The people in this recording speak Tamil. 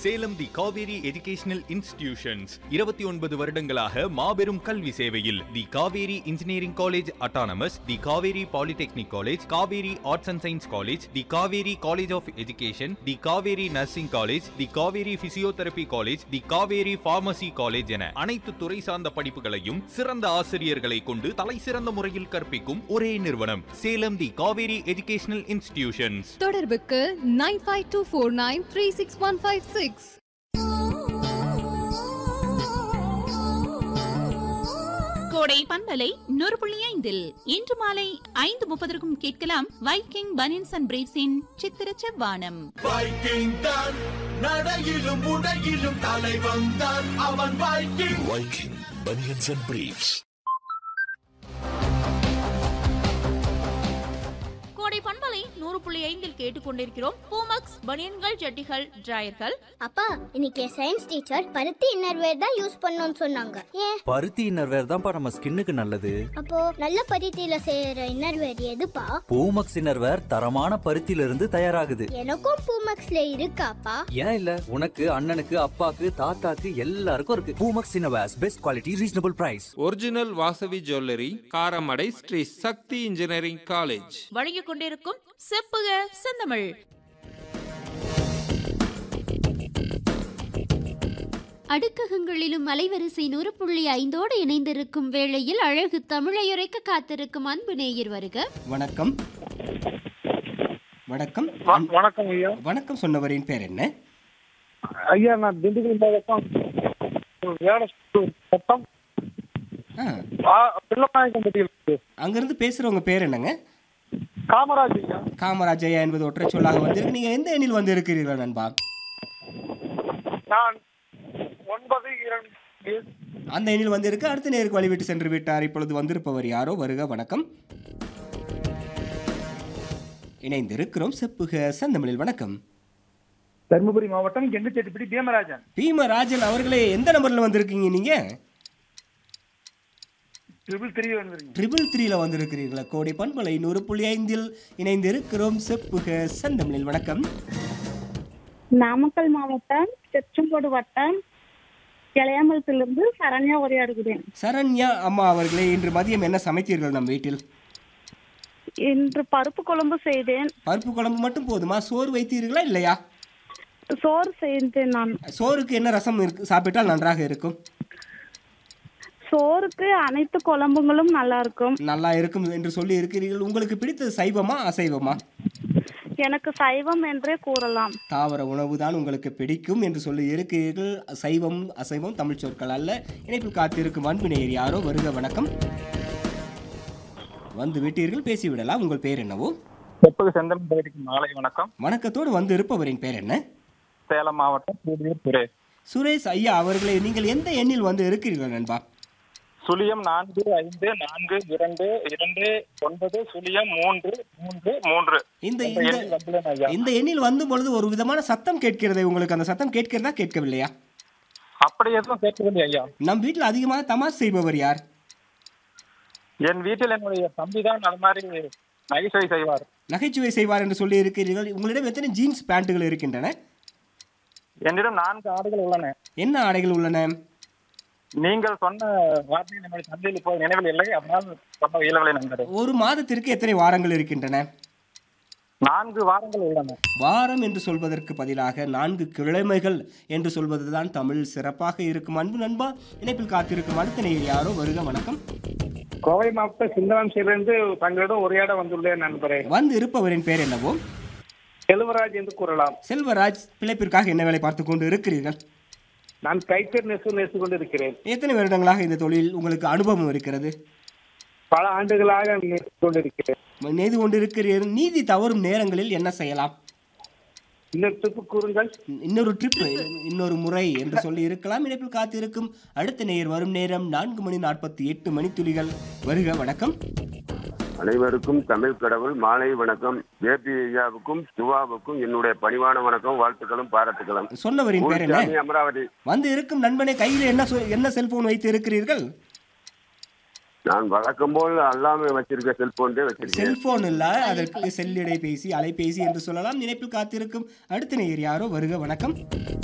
Salem the Kaveri educational institutions இருபத்தி ஒன்பது வருடங்களாக மாபெரும் கல்வி சேவையில் the Kaveri engineering college autonomous the Kaveri polytechnic college Kaveri arts and science college the Kaveri college of education the Kaveri nursing college the Kaveri physiotherapy college the Kaveri pharmacy college என அனைத்து துறை சார்ந்த படிப்புகளையும் சிறந்த ஆசிரியர்களை கொண்டு தலை சிறந்த முறையில் கற்பிக்கும் ஒரே நிறுவனம் Salem the Kaveri educational institutions தொடர்புக்கு nine five two four nine three six one five six கோடை பண்பலை நூறு புள்ளி ஐந்தில் இன்று மாலை ஐந்து முப்பதற்கும் கேட்கலாம் வைக்கிங் பனியன்ஸ் அண்ட் பிரேவ்ஸின் சித்திர செவ்வானம் வைக்கிங் தான் நடையிலும் உடையிலும் தலைவன் தான் அவன் Viking Viking Bunions and Briefs. கோடை பண்பலை நூறு புள்ளி ஐந்தில் கேட்டுக்கொண்டிருக்கிறோம் பூமக்ஸ் பனியன்கள் ஜட்டிகள் டிராயர்கள் அப்பா இன்னைக்கு சயின்ஸ் டீச்சர் பருத்தி இன்னர்வேர் தான் யூஸ் பண்ணணும்னு சொன்னாங்க ஏன் பருத்தி இன்னர்வேர் தான்ப்பா நம்ம ஸ்கின்னுக்கு நல்லது அப்போ நல்ல பருத்தியில செய்யற இன்னர்வேர் எதுப்பா பூமக்ஸ் இன்னர்வேர் தரமான பருத்தியில இருந்து தயாராகுது எனக்கும் பூமக்ஸ்ல இருக்காப்பா ஏன் இல்ல உனக்கு அண்ணனுக்கு அப்பாக்கு தாத்தாக்கு எல்லாருக்கும் இருக்கு Poomex innerwears best quality reasonable price original Vasavi jewellery Karamadai Shri Sakthi engineering college வழங்கிக் கொண்டிருக்கும் செப்புக செந்தமிழ் அடுக்ககங்களிலும் அலைவரிசை நூறு புள்ளி ஐந்தோடு இணைந்திருக்கும் வேளையில் அழகு தமிழையுரைக்க காத்திருக்கும் அன்பு நேயர் வருக வணக்கம் வணக்கம் வணக்கம் ஐயா வணக்கம் சொன்னவரின் பேர் என்ன ஐயா நான் திண்டுக்கல் மாவட்டம் வேடஸ்தூர் வட்டம் பிள்ளநாயக்கம்பட்டியில் இருக்கு. அங்கிருந்து பேசுறவங்க பேர் என்னங்க காமராஜ் ஐயா காமராஜ் ஐயா என்பது ஒற்றை சொல்லாக வந்திருக்கு நீங்க எந்த எண்ணில் வந்து இருக்கிறீர்கள் நண்பா நான் ஒன்பது இரண்டு அந்த எண்ணில் வந்திருக்கு அடுத்த நேருக்கு வழிவிட்டு சென்று விட்டார் இப்பொழுது வந்திருப்பவர் யாரோ வருக வணக்கம் இணைந்திருக்கிறோம் செப்புக செந்தமிழில் வணக்கம் தருமபுரி மாவட்டம் கெண்டுச்செட்டிப்பட்டி பீமராஜன் பீமராஜன் அவர்களே எந்த நம்பர்ல வந்திருக்கீங்க நீங்க ட்ரிபிள் த்ரீ வந்துருங்க ட்ரிபிள் த்ரீல வந்திருக்கிறீர்களா கோடி பண்பலை நூறு புள்ளி ஐந்தில் இணைந்திருக்கிறோம் செப்புக செந்தமிழில் வணக்கம் நாமக்கல் மாவட்டம் திருச்செங்கோடு வட்டம் இளையாமலத்திலிருந்து சரண்யா உரையாடுகிறேன் சரண்யா அம்மா அவர்களே இன்று மதியம் என்ன சமைத்தீர்கள் நம் வீட்டில் இன்று பருப்பு குழம்பு செய்தேன் பருப்பு குழம்பு மட்டும் போதுமா சோறு வைத்தீர்களா இல்லையா சோறு செய்தேன் நான் சோறுக்கு என்ன ரசம் இருக்கு சாப்பிட்டால் நன்றாக இருக்கும் சோறுக்கு அனைத்து குழம்புகளும் நல்லா இருக்கும் நல்லா இருக்கும் என்று சொல்லி இருக்கிறீர்கள் உங்களுக்கு பிடித்தது சைவமா அசைவமா எனக்கு சைவம் என்றே கூறலாம் தாவர உணவு தான் உங்களுக்கு பிடிக்கும் என்று சொல்லி இருக்கிறீர்கள் சைவம் அசைவம் தமிழ் சொற்கள் அல்ல இணைப்பில் காத்திருக்கும் அன்பு நேயர் யாரோ வருக வணக்கம் வந்து விட்டீர்கள் பேசிவிடலாம் உங்கள் பேர் என்னவோ செப்பக செந்தமிழ் பகுதிக்கு மாலை வணக்கம் வணக்கத்தோடு வந்து இருப்பவரின் பேர் என்ன சேலம் மாவட்டம் சூடியூர் துறை சுரேஷ் ஐயா அவர்களே நீங்கள் எந்த எண்ணில் வந்து இருக்கிறீர்கள் நண்பா சுழியம் நான்கு ஐந்து நான்கு இரண்டு இரண்டு ஒன்பது சுழியம் மூன்று மூன்று மூன்று இந்த இந்த இந்த எண்ணில் வந்துள்ளேன் ஐயா. இந்த எண்ணில் வந்த பொழுது ஒரு விதமான சத்தம் கேட்கிறதே உங்களுக்கு அந்த சத்தம் கேட்கிறதா கேட்கவில்லையா அப்படி எதுவும் கேட்கவில்லை ஐயா நம் வீட்டில் அதிகமாக தமாஷ் செய்பவர் யார் என் வீட்டில் என்னுடைய தம்பி தான் அது மாதிரி நகைச்சுவை செய்வார் நகைச்சுவை செய்வார் என்று சொல்லி இருக்கிறீர்கள் உங்களிடம் எத்தனை ஜீன்ஸ் பேண்ட்டுகள் இருக்கின்றன என்னிடம் நான்கு ஆடுகள் உள்ளன என்ன ஆடைகள் உள்ளன நீங்கள் சொன்ன வார்த்தை நம்முடைய தந்தையில் இப்போ நினைவில் இல்லை அதனால் சொன்ன இயலவில்லை நண்பரே ஒரு மாதத்திற்கு எத்தனை வாரங்கள் இருக்கின்றன நான்கு வாரங்கள் உள்ளன வாரம் என்று சொல்வதற்கு பதிலாக நான்கு கிழமைகள் என்று சொல்வதுதான் தமிழ் சிறப்பாக இருக்கும் அன்பு நண்பா இணைப்பில் காத்திருக்கும் அடுத்த நேயர் யாரோ வருக வணக்கம் கோவை மாவட்டம் சிந்தவாம்சியிலிருந்து தங்களிடம் உரையாட வந்துள்ளேன் நண்பரே வந்து இருப்பவரின் பேர் என்னவோ செல்வராஜ் என்று கூறலாம் செல்வராஜ் பிழைப்பிற்காக என்ன வேலை பார்த்து கொண்டு இருக்கிறீர்கள் நான் கைத்தறி நெசவு நெசு கொண்டு இருக்கிறேன் எத்தனை வருடங்களாக இந்த தொழில் உங்களுக்கு அனுபவம் இருக்கிறது பல ஆண்டுகளாக நெசு கொண்டிருக்கிறேன் நெய்து கொண்டிருக்கிறீர்கள் நீதி தவறும் நேரங்களில் என்ன செய்யலாம் இன்னொரு ட்ரிப்பு கூறுங்கள் இன்னொரு ட்ரிப் இன்னொரு முறை என்று சொல்லி இருக்கலாம் இணைப்பில் காத்திருக்கும் அடுத்த நேயர் வரும் நேரம் நான்கு மணி நாற்பத்தி எட்டு மணித்துளிகள் வருக வணக்கம் அனைவருக்கும் தமிழ் கடவுள் மாலை வணக்கம் ஏபி ஐயாவுக்கும் சிவாவுக்கும் என்னுடைய பணிவான வணக்கம் வாழ்த்துக்களும் பாராட்டுகளும் சொன்னவரின் பேர் என்ன ஊர்ஜாமி அமராவதி வந்து இருக்கும் நண்பனே கையில் என்ன சொ- என்ன செல்போன் வைத்து இருக்கிறீர்கள் நான் வழக்கம் போல் அல்லாம வச்சிருக்க செல்போன் வச்சிருக்கேன் செல்போன் இல்ல அதற்கு செல்லிடை பேசி அலைபேசி என்று சொல்லலாம் நினைப்பில் காத்திருக்கும் அடுத்த நேயர் யாரோ வருக வணக்கம்